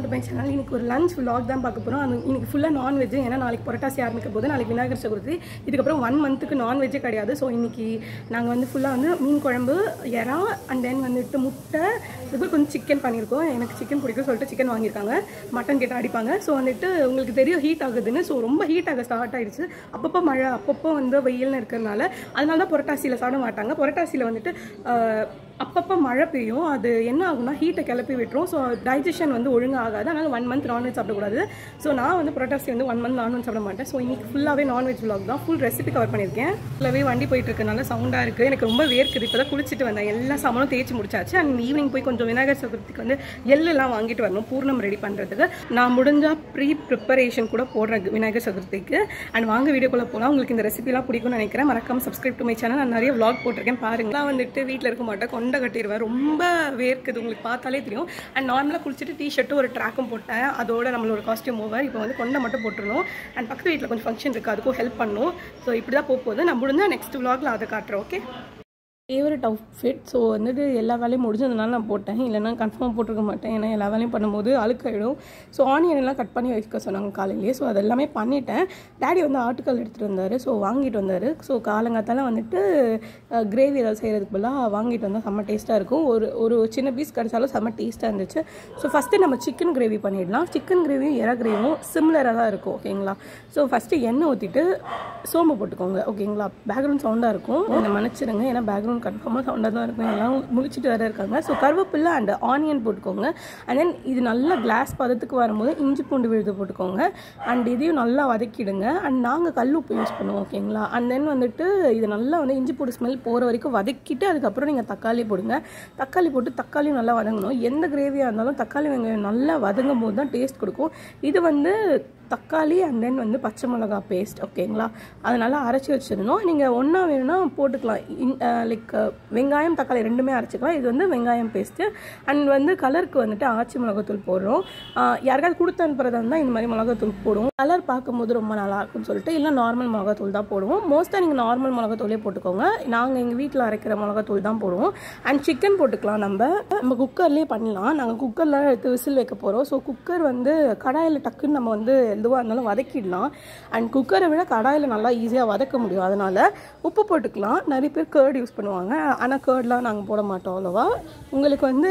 to my channel இன்னைக்கு ஒரு lunch vlog தான் பார்க்க போகிறோம் அது இன்னைக்கு ஃபுல்லாக நான்வெஜ் ஏன்னா நாளைக்கு புரட்டாசி ஆரம்பிக்க போது நாளைக்கு விநாயகர் சதுர்த்தி இதுக்கப்புறம் ஒன் மந்த்துக்கு நான்வெஜ்ஜே கிடையாது ஸோ இன்னைக்கு நாங்கள் வந்து ஃபுல்லாக வந்து மீன் குழம்பு எறா அண்ட் தென் வந்துட்டு முட்டை இதுக்கு கொஞ்சம் சிக்கன் பண்ணியிருக்கோம் எனக்கு சிக்கன் பிடிக்கும் சொல்லிட்டு சிக்கன் வாங்கியிருக்காங்க மட்டன் கேட்டு அடிப்பாங்க ஸோ வந்துட்டு உங்களுக்கு தெரியும் ஹீட் ஆகுதுன்னு ஸோ ரொம்ப ஹீட் ஆக ஸ்டார்ட் ஆயிடுச்சு அப்பப்போ மழை அப்பப்போ வந்து வெயில்னு இருக்கிறதுனால அதனால தான் புரட்டாசியில் சாப்பிட மாட்டாங்க புரட்டாசியில் வந்துட்டு ஆஹ், அப்பப்போ மழை பெய்யும் அது என்ன ஆகும்னா ஹீட்டை கிளப்பி விட்டுரும் ஸோ டைஜஷன் வந்து ஒழுங்காக ஆகாது அதனால் ஒன் மந்த் நான்வெஜ் சாப்பிடக்கூடாது ஸோ நான் வந்து புரட்டாசி வந்து ஒன் மந்த் நான்வெஜ் சாப்பிட மாட்டேன் ஸோ இன்னைக்கு ஃபுல்லாகவே நான்வெஜ் vlog தான் ஃபுல் ரெசிபி கவர் பண்ணியிருக்கேன் ஃபுல்லாகவே வண்டி போயிட்டு இருக்கனால சவுண்டாக இருக்குது எனக்கு ரொம்ப வேர்க்குது இப்போ தான் குளிச்சுட்டு வந்தேன் எல்லா சாமானும் தேய்ச்சி முடிச்சாச்சு அண்ட் ஈவினிங் போய் கொஞ்சம் விநாயகர் சதுர்த்திக்கு வந்து எள்ளெல்லாம் வாங்கிட்டு வரணும் பூர்ணம் ரெடி பண்ணுறதுக்கு நான் முடிஞ்சால் ப்ரீ ப்ரிப்பரேஷன் கூட போடுறேன் விநாயகர் சதுர்த்திக்கு அண்ட் வாங்க வீடியோக்குள்ளே போகலாம் உங்களுக்கு இந்த ரெசிபிலாம் பிடிக்கும்னு நினைக்கிறேன் மறக்காம சப்ஸ்கிரைப் டு மை சேனல் நான் நிறைய vlog போட்டிருக்கேன் பாருங்க நான் வந்துட்டு வீட்டில் இருக்க மாட்டேன் கொண்டை கட்டிடுவேன் ரொம்ப வேர்க்குது உங்களுக்கு பார்த்தாலே தெரியும் அண்ட் நார்மலாக குளிச்சுட்டு டிஷர்ட்டும் ஒரு ட்ராக்கும் போட்டேன் அதோட நம்மளோட காஸ்டியூம் ஓவர் இப்போ வந்து கொண்டை மட்டும் போட்டுருணும் அண்ட் பக்கத்து வீட்டில் கொஞ்சம் ஃபங்க்ஷன் இருக்குது அதுக்கும் ஹெல்ப் பண்ணும் ஸோ இப்படி தான் போக போகுது நான் முடிஞ்சால் நெக்ஸ்ட் vlogல அதை காட்டுறேன் ஓகே ஃபேவரட் அவுட்ஃபிட் ஸோ வந்துட்டு எல்லா வேலையும் முடிஞ்சதுனால நான் போட்டேன் இல்லைன்னா கன்ஃபார்ம் போட்டிருக்க மாட்டேன் ஏன்னா எல்லா வேலையும் பண்ணும்போது அழுக்காயிடும் ஸோ ஆனியன் எல்லாம் கட் பண்ணி வைக்க சொன்னாங்க காலையிலேயே ஸோ அதெல்லாமே பண்ணிட்டேன் டேடி வந்து ஆட்டுக்கல் எடுத்துகிட்டு வந்தார் ஸோ வாங்கிட்டு வந்தார் ஸோ காலங்காத்தால வந்துட்டு கிரேவி ஏதாவது செய்கிறதுக்கு பதிலாக வாங்கிட்டு வந்தால் செம்ம டேஸ்ட்டாக இருக்கும் ஒரு ஒரு சின்ன பீஸ் கிடச்சாலும் செம்ம டேஸ்ட்டாக இருந்துச்சு ஸோ ஃபஸ்ட்டு நம்ம சிக்கன் கிரேவி பண்ணிடலாம் சிக்கன் கிரேவியும் எறா கிரேவியும் சிம்லராக தான் இருக்கும் ஓகேங்களா ஸோ ஃபஸ்ட்டு எண்ணெய் ஊற்றிட்டு சோம்பு போட்டுக்கோங்க ஓகேங்களா பேக்ரவுண்ட் சவுண்டாக இருக்கும் என்னை மன்னிச்சிடுங்க ஏன்னா பேக்ரவுண்ட் கன்ஃபார்மாக சவுண்டாக தான் இருக்கும் எல்லாம் முழிச்சிட்டு வேறு இருக்காங்க ஸோ கருவேப்பிலை அண்ட் ஆனியன் போட்டுக்கோங்க அண்ட் தென் இது நல்லா கிளாஸ் பதத்துக்கு வரும்போது இஞ்சி பூண்டு விழுது போட்டுக்கோங்க அண்ட் இதையும் நல்லா வதக்கிடுங்க அண்ட் நாங்கள் கல் உப்பு யூஸ் பண்ணுவோம் ஓகேங்களா அண்ட் தென் வந்துட்டு இது நல்லா வந்து இஞ்சி பூண்டு ஸ்மெல் போகிற வரைக்கும் வதக்கிட்டு அதுக்கப்புறம் நீங்கள் தக்காளி போடுங்க தக்காளி போட்டு தக்காளியும் நல்லா வதங்கணும் எந்த கிரேவியாக இருந்தாலும் தக்காளி வெங்காயம் நல்லா வதங்கும் போது தான் டேஸ்ட் கொடுக்கும் இது வந்து தக்காளி அண்ட் தென் வந்து பச்சை மிளகா பேஸ்ட் ஓகேங்களா அதனால் அரைச்சி வச்சிடணும் நீங்கள் ஒன்றா வேணும்னா போட்டுக்கலாம் லைக் வெங்காயம் தக்காளி ரெண்டுமே அரைச்சிக்கலாம் இது வந்து வெங்காயம் பேஸ்ட்டு அண்ட் வந்து கலருக்கு வந்துட்டு ஆச்சி மிளகாத்தூள் போடுறோம் ஆஹ் யாருக்காவது கொடுத்து அனுப்புறதா இருந்தால் இந்த மாதிரி மிளகாத்தூள் போடுவோம் கலர் பார்க்கும்போது ரொம்ப நல்லா இருக்கும்னு சொல்லிட்டு இல்லை நார்மல் மிளகாத்தூள் தான் போடுவோம் மோஸ்ட்டாக நீங்கள் நார்மல் மிளகாத்தூளே போட்டுக்கோங்க நாங்கள் எங்கள் வீட்டில் அரைக்கிற மிளகாத்தூள் தான் போடுவோம் அண்ட் சிக்கன் போட்டுக்கலாம் நம்ம நம்ம குக்கர்லேயே பண்ணலாம் நாங்கள் குக்கரில் எடுத்து விசில் வைக்க போகிறோம் ஸோ குக்கர் வந்து கடாயில் டக்குன்னு நம்ம வந்து எதுவாக இருந்தாலும் வதக்கிடலாம் அண்ட் குக்கரை விட கடாயில் நல்லா ஈஸியாக வதக்க முடியும் அதனால் உப்பு போட்டுக்கலாம் நிறைய பேர் கேர்டு யூஸ் பண்ணுவாங்க ஆனால் கேர்ட்லாம் நாங்கள் போட மாட்டோம் அவ்வளோவா உங்களுக்கு வந்து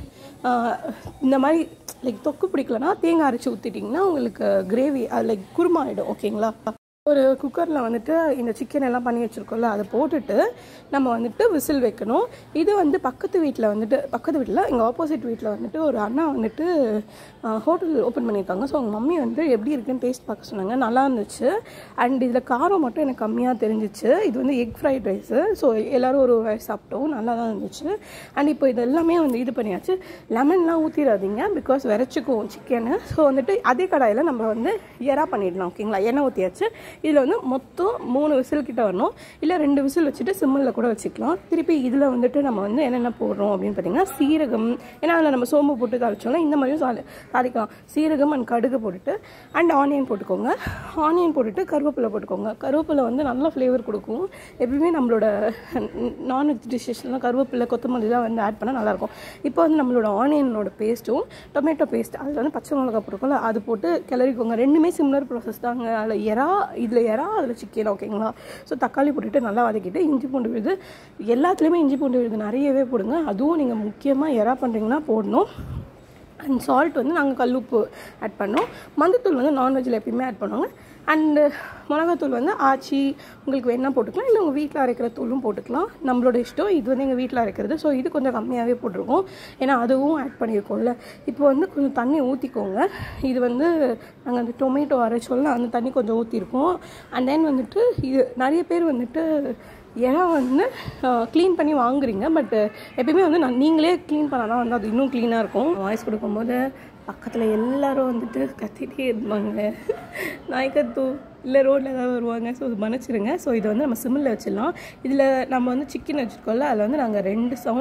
ஆஹ், இந்த மாதிரி லைக் தொக்கு பிடிக்கலனா தேங்காய் அரைச்சி ஊற்றிட்டிங்கன்னா உங்களுக்கு கிரேவி அது லைக் குருமா ஆகிடும் ஓகேங்களா ஒரு குக்கரில் வந்துட்டு இந்த சிக்கன் எல்லாம் பண்ணி வச்சுருக்கோம்ல அதை போட்டுட்டு நம்ம வந்துட்டு விசில் வைக்கணும் இது வந்து பக்கத்து வீட்டில் வந்துட்டு பக்கத்து வீட்டில் எங்கள் ஆப்போசிட் வீட்டில் வந்துட்டு ஒரு அண்ணா வந்துட்டு ஹோட்டல் ஓப்பன் பண்ணியிருக்காங்க ஸோ அவங்க மம்மி வந்து எப்படி இருக்குன்னு டேஸ்ட் பார்க்க சொன்னாங்க நல்லா இருந்துச்சு அண்ட் இதில் காரம் மட்டும் எனக்கு கம்மியாக தெரிஞ்சிச்சு இது வந்து எக் ஃப்ரைட் ரைஸு ஸோ எல்லோரும் ஒரு வாய் சாப்பிட்டோம் நல்லா தான் இருந்துச்சு அண்ட் இப்போ இது எல்லாமே வந்து இது பண்ணியாச்சு லெமன்லாம் ஊற்றிடாதீங்க பிகாஸ் விரைச்சிக்கும் சிக்கனு ஸோ வந்துட்டு அதே கடாயில் நம்ம வந்து எறா பண்ணிடலாம் ஓகேங்களா எண்ணெய் ஊற்றியாச்சு இதில் வந்து மொத்தம் மூணு விசில் கிட்ட வரணும் இல்லை ரெண்டு விசில் வச்சுட்டு சிம்மில் கூட வச்சுக்கலாம் திருப்பி இதில் வந்துட்டு நம்ம வந்து என்னென்ன போடுறோம் அப்படின்னு பார்த்தீங்கன்னா சீரகம் ஏன்னா அதில் நம்ம சோம்பு போட்டு தாளிச்சோம்ல இந்த மாதிரியும் சாலி தாளிக்கலாம் சீரகம் அண்ட் கடுகு போட்டுட்டு அண்ட் ஆனியன் போட்டுக்கோங்க ஆனியன் போட்டுட்டு கருவேப்பிலை போட்டுக்கோங்க கருவேப்பிலை வந்து நல்ல ஃப்ளேவர் கொடுக்கும் எப்பயுமே நம்மளோட நான்வெஜ் டிஷ்ஷஸ்லாம் கருவேப்பிலை கொத்தமல்லிலாம் வந்து ஆட் பண்ணால் நல்லாயிருக்கும் இப்போ வந்து நம்மளோட ஆனியனோட பேஸ்ட்டும் டொமேட்டோ பேஸ்ட் அதில் வந்து பச்சை மிளகா போட்டுக்கோங்க அது போட்டு கிளறிக்கோங்க ரெண்டுமே சிம்லர் ப்ராசஸ் தாங்க அதில் எறா இதில் எறா அதில் சிக்கன் ஓகேங்களா ஸோ தக்காளி போட்டுட்டு நல்லா வதக்கிட்டு இஞ்சி பூண்டு விழுது எல்லாத்துலேயுமே இஞ்சி பூண்டு விழுது நிறையவே போடுங்க அதுவும் நீங்கள் முக்கியமாக எறா பண்ணுறீங்கன்னா போடணும் அண்ட் சால்ட் வந்து நாங்கள் கல்லுப்பு ஆட் பண்ணோம் மஞ்சத்தூள் வந்து நான்வெஜ்ஜில் எப்பயுமே ஆட் பண்ணுவாங்க அண்டு மிளகாத்தூள் வந்து ஆச்சி உங்களுக்கு வேணால் போட்டுக்கலாம் இல்லை உங்கள் வீட்டில் அரைக்கிற தூளும் போட்டுக்கலாம் நம்மளோட இஷ்டம் இது வந்து எங்கள் வீட்டில் அரைக்கிறது ஸோ இது கொஞ்சம் கம்மியாகவே போட்டிருக்கோம் ஏன்னா அதுவும் ஆட் பண்ணியிருக்கோம்ல இப்போ வந்து கொஞ்சம் தண்ணி ஊற்றிக்கோங்க இது வந்து நாங்கள் அந்த டொமேட்டோ அரைச்சோல்ல அந்த தண்ணி கொஞ்சம் ஊற்றிருக்கோம் அண்ட் தென் வந்துட்டு இது நிறைய பேர் வந்துட்டு ஏன்னா வந்து க்ளீன் பண்ணி வாங்குறீங்க பட் எப்பயுமே வந்து நான் நீங்களே க்ளீன் பண்ணால் தான் வந்து அது இன்னும் க்ளீனாக இருக்கும் வாய்ஸ் கொடுக்கும்போது பக்கத்தில் எல்லாரும் வந்துட்டு கத்திட்டே இருப்பாங்க நாய்க்கத்தூ இல்லை ரோட்டில் ஏதாவது வருவாங்க ஸோ மன்னிச்சிருங்க ஸோ இதை வந்து நம்ம சிம்மில் வச்சிடலாம் இதில் நம்ம வந்து சிக்கன் வச்சுருக்கோம்ல அதில் வந்து நாங்கள் ரெண்டு சவுண்ட்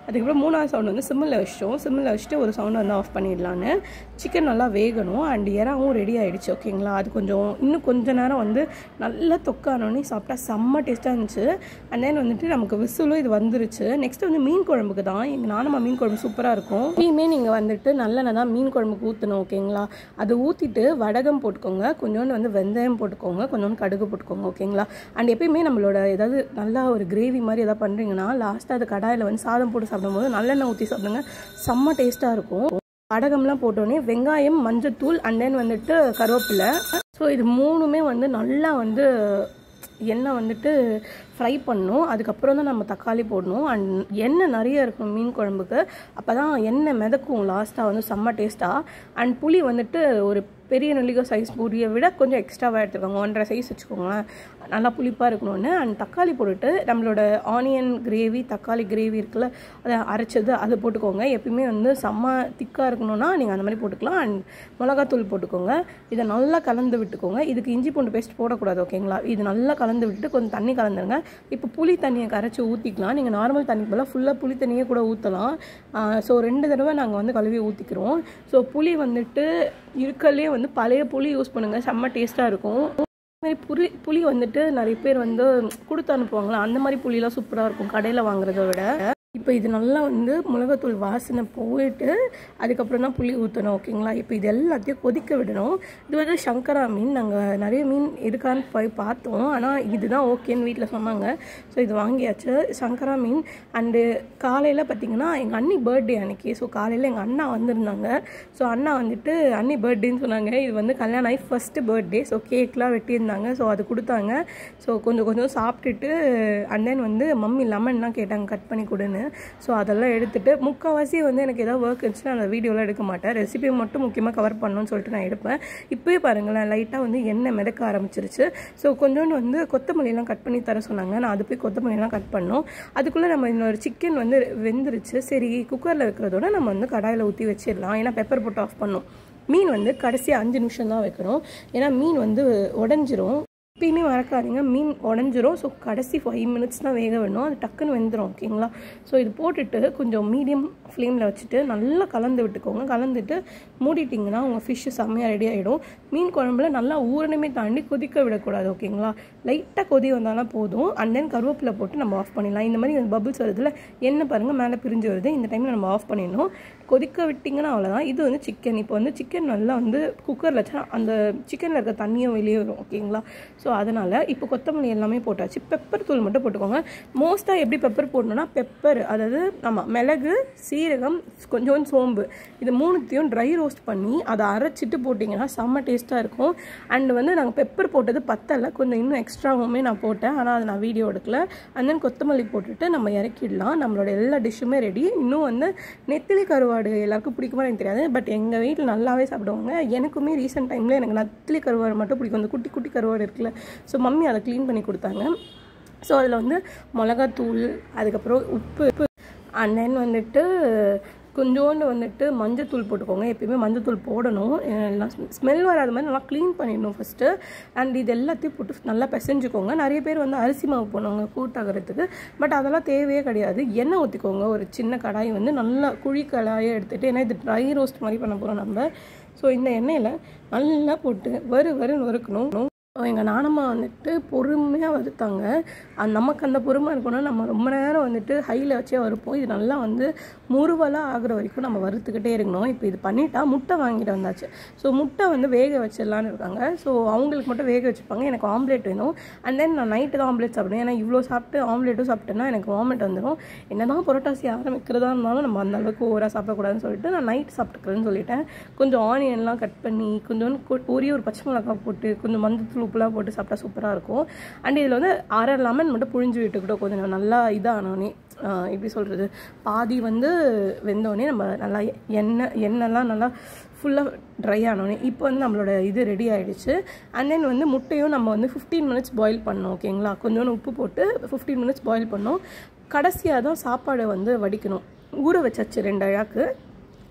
அதுக்கப்புறம் மூணாவது சவுண்ட் வந்து சிம்மில் வச்சிட்டோம் சிம்மில் வச்சுட்டு ஒரு சவுண்ட் வந்து ஆஃப் பண்ணிடலான்னு சிக்கன் நல்லா வேகணும் அண்ட் இறாவும் ரெடி ஆகிடுச்சு ஓகேங்களா அது கொஞ்சம் இன்னும் கொஞ்ச நேரம் வந்து நல்லா தொக்கானோடனே சாப்பிட்டா செம்ம டேஸ்ட்டாக இருந்துச்சு அண்ட் தென் வந்துட்டு நமக்கு விசிலும் இது வந்துருச்சு நெக்ஸ்ட் வந்து மீன் குழம்புக்கு தான் எங்கள் நானம்மா மீன் குழம்பு சூப்பராக இருக்கும் எப்பயுமே நீங்கள் வந்துட்டு நல்லெண்ணெய் தான் மீன் குழம்புக்கு ஊற்றணும் ஓகேங்களா அது ஊற்றிட்டு வடகம் போட்டுக்கோங்க கொஞ்சோண்டு வந்து வெந்தயம் போட்டுக்கோங்க கொஞ்சோண்டு கடுகு போட்டுக்கோங்க ஓகேங்களா அண்ட் எப்பயுமே நம்மளோட ஏதாவது நல்லா ஒரு கிரேவி மாதிரி எதாவது பண்ணுறீங்கன்னா லாஸ்ட்டாக அது கடாயில் வந்து சாதம் போட்டு சாப்பிடும்போது நல்லெண்ணெய் ஊற்றி சாப்பிடுங்க செம்ம டேஸ்ட்டாக இருக்கும் வடகம்லாம் போட்டோடனே வெங்காயம் மஞ்சத்தூள் அண்ட் தென் வந்துட்டு கருவேப்பிலை ஸோ இது மூணுமே வந்து நல்லா வந்து எண்ணெய் வந்துட்டு ஃப்ரை பண்ணணும் அதுக்கப்புறம் தான் நம்ம தக்காளி போடணும் அண்ட் எண்ணெய் நிறைய இருக்கணும் மீன் குழம்புக்கு அப்போ தான் எண்ணெய் மிதக்கும் லாஸ்ட்டாக வந்து செம்ம டேஸ்ட்டாக அண்ட் புளி வந்துட்டு ஒரு பெரிய நெல்லிக்காய் சைஸ் புளியை விட கொஞ்சம் எக்ஸ்ட்ராவாக எடுத்துக்கோங்க ஒன்றரை சைஸ் வச்சுக்கோங்களேன் நல்லா புளிப்பாக இருக்கணும்னு அண்ட் தக்காளி போட்டுட்டு நம்மளோட ஆனியன் கிரேவி தக்காளி கிரேவி இருக்குல்ல அதை அரைச்சது அது போட்டுக்கோங்க எப்பயுமே வந்து செம்ம திக்காக இருக்கணும்னா நீங்கள் அந்த மாதிரி போட்டுக்கலாம் அண்ட் மிளகாத்தூள் போட்டுக்கோங்க இதை நல்லா கலந்து விட்டுக்கோங்க இதுக்கு இஞ்சி பூண்டு பேஸ்ட் போடக்கூடாது ஓகேங்களா இது நல்லா கலந்து விட்டுட்டு கொஞ்சம் தண்ணி கலந்துருங்க இப்போ புளி தண்ணியை கரைச்சி ஊற்றிக்கலாம் நீங்கள் நார்மல் தண்ணி போல் ஃபுல்லாக புளி தண்ணியே கூட ஊற்றலாம் ஸோ ரெண்டு தடவை நாங்கள் வந்து கழுவி ஊற்றிக்கிறோம் ஸோ புளி வந்துட்டு இருக்கலே வந்து பழைய புளி யூஸ் பண்ணுங்கள் செம்ம டேஸ்ட்டாக இருக்கும் மாதிரி புளி புளி வந்துட்டு நிறைய பேர் வந்து கொடுத்து அனுப்புவாங்களா அந்த மாதிரி புளிலாம் சூப்பராக இருக்கும் கடையில் வாங்குறத விட இப்போ இது நல்லா வந்து மிளகாத்தூள் வாசனை போயிட்டு அதுக்கப்புறம் தான் புளி ஊற்றணும் ஓகேங்களா இப்போ இது எல்லாத்தையும் கொதிக்க விடணும் இது வந்து சங்கரா மீன் நாங்கள் நிறைய மீன் இருக்கான்னு போய் பார்த்தோம் ஆனால் இதுதான் ஓகேன்னு வீட்டில் சொன்னாங்க ஸோ இது வாங்கியாச்சு சங்கரா மீன் அண்டு காலையில் பார்த்தீங்கன்னா எங்கள் அண்ணி பர்த்டே அன்னைக்கு ஸோ காலையில் எங்கள் அண்ணா வந்திருந்தாங்க ஸோ அண்ணா வந்துட்டு அண்ணி பர்த்டேன்னு சொன்னாங்க இது வந்து கல்யாணம் ஆகி ஃபஸ்ட்டு பர்த்டே ஸோ கேக்லாம் வெட்டியிருந்தாங்க ஸோ அது கொடுத்தாங்க ஸோ கொஞ்சம் கொஞ்சம் சாப்பிட்டுட்டு அண்ட் தென் வந்து மம்மி லெமன்லாம் கேட்டாங்க கட் பண்ணி கொடுன்னு ஸோ அதெல்லாம் எடுத்துட்டு முக்கால்வாசி வந்து எனக்கு ஏதாவது ஒர்க் இருந்துச்சுன்னா அந்த வீடியோலாம் எடுக்க மாட்டேன் ரெசிபி மட்டும் முக்கியமாக கவர் பண்ணணும்னு சொல்லிட்டு நான் எடுப்பேன் இப்போயே பாருங்களேன் லைட்டாக வந்து எண்ணெய் மிதக்க ஆரம்பிச்சிருச்சு ஸோ கொஞ்சோண்டு வந்து கொத்தமல்லிலாம் கட் பண்ணி தர சொன்னாங்க நான் அது போய் கொத்தமல்லிலாம் கட் பண்ணோம் அதுக்குள்ளே நம்ம இன்னொரு சிக்கன் வந்து வெந்துருச்சு சரி குக்கரில் இருக்கிறதோட நம்ம வந்து கடாயில் ஊற்றி வச்சிடலாம் ஏன்னா பெப்பர் போட்டு ஆஃப் பண்ணோம் மீன் வந்து கடைசி அஞ்சு நிமிஷம் தான் வைக்கணும் ஏன்னா மீன் வந்து உடஞ்சிரும் எப்பயுமே மறக்காதீங்க மீன் உடஞ்சிரும் ஸோ கடைசி ஃபைவ் மினிட்ஸ் தான் வேக வேணும் அது டக்குன்னு வெந்துடும் ஓகேங்களா ஸோ இது போட்டுட்டு கொஞ்சம் மீடியம் ஃப்ளேமில் வச்சுட்டு நல்லா கலந்து விட்டுக்கோங்க கலந்துட்டு மூடிட்டிங்கன்னா உங்கள் ஃபிஷ்ஷு செம்மையாக ரெடி ஆகிடும் மீன் குழம்புல நல்லா ஊறணுமே தாண்டி கொதிக்க விடக்கூடாது ஓகேங்களா லைட்டாக கொதி வந்தாலும் போதும் அண்ட் தென் கருவேப்பிலை போட்டு நம்ம ஆஃப் பண்ணிடலாம் இந்த மாதிரி அந்த பபிள்ஸ் வருதுல எண்ணெய் பாருங்கள் மேலே பிரிஞ்சு வருது இந்த டைமில் நம்ம ஆஃப் பண்ணிடணும் கொதிக்க விட்டிங்கன்னா அவ்வளோதான் இது வந்து சிக்கன் இப்போ வந்து சிக்கன் நல்லா வந்து குக்கரில் வச்சா அந்த சிக்கனில் இருக்க தண்ணியும் வெளியே வரும் ஓகேங்களா ஸோ அதனால் இப்போ கொத்தமல்லி எல்லாமே போட்டாச்சு பெப்பர் தூள் மட்டும் போட்டுக்கோங்க மோஸ்ட்டாக எப்படி பெப்பர் போடணும்னா பெப்பர் அதாவது நம்ம மிளகு சீரகம் கொஞ்சோண்டு சோம்பு இது மூணுத்தையும் ட்ரை ரோஸ்ட் பண்ணி அதை அரைச்சிட்டு போட்டிங்கன்னா செம்ம டேஸ்ட்டாக இருக்கும் அண்ட் வந்து நாங்கள் பெப்பர் போட்டது பத்தலை கொஞ்சம் இன்னும் எக்ஸ்ட்ராவுமே நான் போட்டேன் ஆனால் அதை நான் வீடியோ எடுக்கல அண்ட் தென் கொத்தமல்லி போட்டுட்டு நம்ம இறக்கிடலாம் நம்மளோட எல்லா டிஷ்ஷுமே ரெடி இன்னும் வந்து நெத்திலி கருவாடு எல்லாருக்கும் பிடிக்குமா எனக்கு தெரியாது பட் எங்கள் வீட்டில் நல்லாவே சாப்பிடுவாங்க எனக்குமே ரீசெண்ட் டைமில் எனக்கு நெத்திலி கருவாடு மட்டும் பிடிக்கும் அந்த குட்டி குட்டி கருவாடு இருக்குல்ல ஸோ மம்மி அதை க்ளீன் பண்ணி கொடுத்தாங்க ஸோ அதில் வந்து மிளகாத்தூள் அதுக்கப்புறம் உப்பு அண்ட் தென் வந்துட்டு கொஞ்சோண்டு வந்துட்டு மஞ்சத்தூள் போட்டுக்கோங்க எப்பயுமே மஞ்சத்தூள் போடணும் எல்லாம் ஸ்மெல் வராத மாதிரி நல்லா க்ளீன் பண்ணிடணும் ஃபஸ்ட்டு அண்ட் இது எல்லாத்தையும் போட்டு நல்லா பிசைஞ்சுக்கோங்க நிறைய பேர் வந்து அரிசி மாவு போனவங்க கூட்டாகிறதுக்கு பட் அதெல்லாம் தேவையே கிடையாது எண்ணெய் ஊற்றிக்கோங்க ஒரு சின்ன கடாய் வந்து நல்லா குழி கடாயை எடுத்துகிட்டு ஏன்னா இது ட்ரை ரோஸ்ட் மாதிரி பண்ண போகிறோம் நம்ம ஸோ இந்த எண்ணெயில் நல்லா போட்டு வறு வறுன்னு வறுக்கணும் எங்கள் நானம்மா வந்துட்டு பொறுமையாக வறுத்தாங்க அது நமக்கு அந்த பொறுமை இருக்கணும் நம்ம ரொம்ப நேரம் வந்துட்டு ஹையில் வச்சே வறுப்போம் இது நல்லா வந்து முறுவலாக ஆகுற வரைக்கும் நம்ம வறுத்துக்கிட்டே இருக்கணும் இப்போ இது பண்ணிட்டா முட்டை வாங்கிட்டு வந்தாச்சு ஸோ முட்டை வந்து வேக வச்சிடலான்னு இருக்காங்க ஸோ அவங்களுக்கு மட்டும் வேக வச்சுப்பாங்க எனக்கு ஆம்லேட் வேணும் அண்ட் தென் நான் நைட்டு தான் ஆம்லேட் சாப்பிடுவேன் ஏன்னா இவ்வளோ சாப்பிட்டு ஆம்லேட்டும் சாப்பிட்டேன்னா எனக்கு வாமிட் வந்துடும் என்ன தான் புரோட்டாசி ஆரம்பிக்கிறதா இருந்தாலும் நம்ம அந்த அளவுக்கு ஓவராக சாப்பிடக்கூடாதுன்னு சொல்லிட்டு நான் நைட் சாப்பிட்டுக்கிறேன்னு சொல்லிட்டேன் கொஞ்சம் ஆனியன்லாம் கட் பண்ணி கொஞ்சோண்டு ஒரே ஒரு பச்சை மிளகாய் போட்டு கொஞ்சம் மஞ்சள் உப்புலாம் போட்டு சாப்பிட்டா சூப்பராக இருக்கும் அண்ட் இதில் வந்து அரை லெமன் மட்டும் புழிஞ்சு விட்டுக்கிட்டோம் கொஞ்சம் நல்லா இதானோடனே எப்படி சொல்கிறது பாதி வந்து வெந்தோடனே நம்ம நல்லா எண்ணெய் எண்ணெய்லாம் நல்லா ஃபுல்லாக ட்ரை ஆனோடனே இப்போ வந்து நம்மளோட இது ரெடி ஆகிடுச்சு அண்ட் தென் வந்து முட்டையும் நம்ம வந்து ஃபிஃப்டீன் மினிட்ஸ் பாயில் பண்ணோம் ஓகேங்களா கொஞ்சோண்டு உப்பு போட்டு ஃபிஃப்டீன் மினிட்ஸ் பாயில் பண்ணோம் கடைசியாக தான் சாப்பாடை வந்து வடிக்கணும் ஊற வச்சாச்சு ரெண்டு அழாக்கு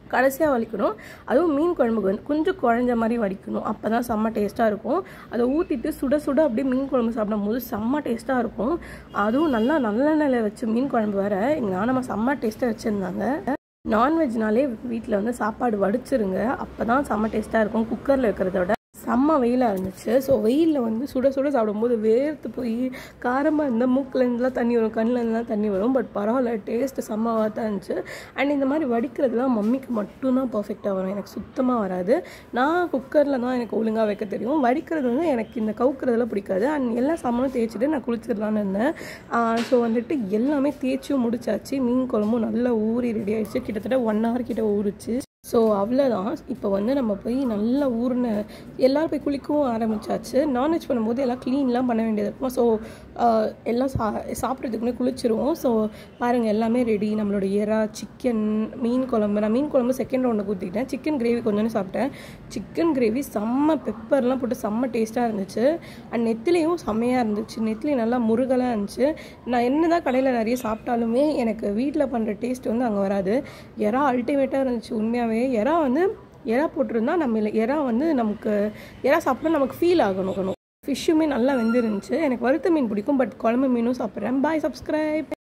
கடைசியாக வலிக்கணும் அதுவும் மீன் குழம்புக்கு வந்து கொஞ்சம் குழஞ்ச மாதிரி வடிக்கணும் அப்போ தான் செம்ம டேஸ்ட்டாக இருக்கும் அதை ஊற்றிட்டு சுட சுட அப்படியே மீன் குழம்பு சாப்பிடும்போது செம்ம டேஸ்ட்டாக இருக்கும் அதுவும் நல்லா நல்லெண்ணெயில் வச்சு மீன் குழம்பு வேறு எங்கள் நானம்மா செம்ம டேஸ்ட்டாக வச்சுருந்தாங்க நான்வெஜ்னாலே வீட்டில் வந்து சாப்பாடு வடிச்சிருங்க அப்போ தான் செம்ம டேஸ்ட்டாக இருக்கும் குக்கரில் இருக்கிறத விட செம்ம வெயிலாக இருந்துச்சு ஸோ வெயிலில் வந்து சுட சுட சாப்பிடும்போது வேர்த்து போய் காரமாக இருந்தால் மூக்கிலேருந்துலாம் தண்ணி வரும் கண்ணிலேருந்துலாம் தண்ணி வரும் பட் பரவாயில்ல டேஸ்ட்டு செம்மவாக தான் இருந்துச்சு அண்ட் இந்த மாதிரி வடிக்கிறதுலாம் மம்மிக்கு மட்டும்தான் பர்ஃபெக்டாக வரும் எனக்கு சுத்தமாக வராது நான் குக்கரில் தான் எனக்கு ஒழுங்காக வைக்க தெரியும் வடிக்கிறது வந்து எனக்கு இந்த கவுக்கிறதுலாம் பிடிக்காது அண்ட் எல்லா சாமானும் தேய்ச்சிட்டு நான் குளிச்சிடலான்னு இருந்தேன் ஸோ வந்துட்டு எல்லாமே தேய்ச்சும் முடிச்சாச்சு மீன் குழம்பும் நல்லா ஊறி ரெடி ஆயிடுச்சு கிட்டத்தட்ட ஒன் ஹவர் கிட்ட ஊறிச்சு ஸோ அவ்வளோதான் இப்போ வந்து நம்ம போய் நல்லா ஊறின எல்லோரும் போய் குளிக்கவும் ஆரம்பிச்சாச்சு நான்வெஜ் பண்ணும்போது எல்லாம் க்ளீன்லாம் பண்ண வேண்டியது இருக்கும் ஸோ எல்லாம் சா சாப்பிட்றதுக்கு முன்னாடி குளிச்சிருவோம் ஸோ பாருங்கள் எல்லாமே ரெடி நம்மளோட எறா சிக்கன் மீன் குழம்பு நான் மீன் குழம்பு செகண்ட் ரவுண்டில் ஊற்றிக்கிட்டேன் சிக்கன் கிரேவி கொஞ்சம் சாப்பிட்டேன் சிக்கன் கிரேவி செம்ம பெப்பர்லாம் போட்டு செம்ம டேஸ்ட்டாக இருந்துச்சு அண்ட் நெத்திலையும் செம்மையாக இருந்துச்சு நெத்திலி நல்லா முருகலாக இருந்துச்சு நான் என்ன தான் கடையில் நிறைய சாப்பிட்டாலுமே எனக்கு வீட்டில் பண்ணுற டேஸ்ட் வந்து அங்கே வராது எறா அல்டிமேட்டாக இருந்துச்சு உண்மையாகவே எறா வந்து எறா போட்டிருந்தா நம்ம எறா வந்து நமக்கு எறா சாப்பிட்டா நமக்கு ஃபீல் ஆகணும் ஃபிஷ்ஷுமே நல்லா வெந்துருந்துச்சு எனக்கு வறுத்த மீன் பிடிக்கும் பட் குழம்பு மீனும் சாப்பிட்றேன் பாய் சப்ஸ்கிரைப்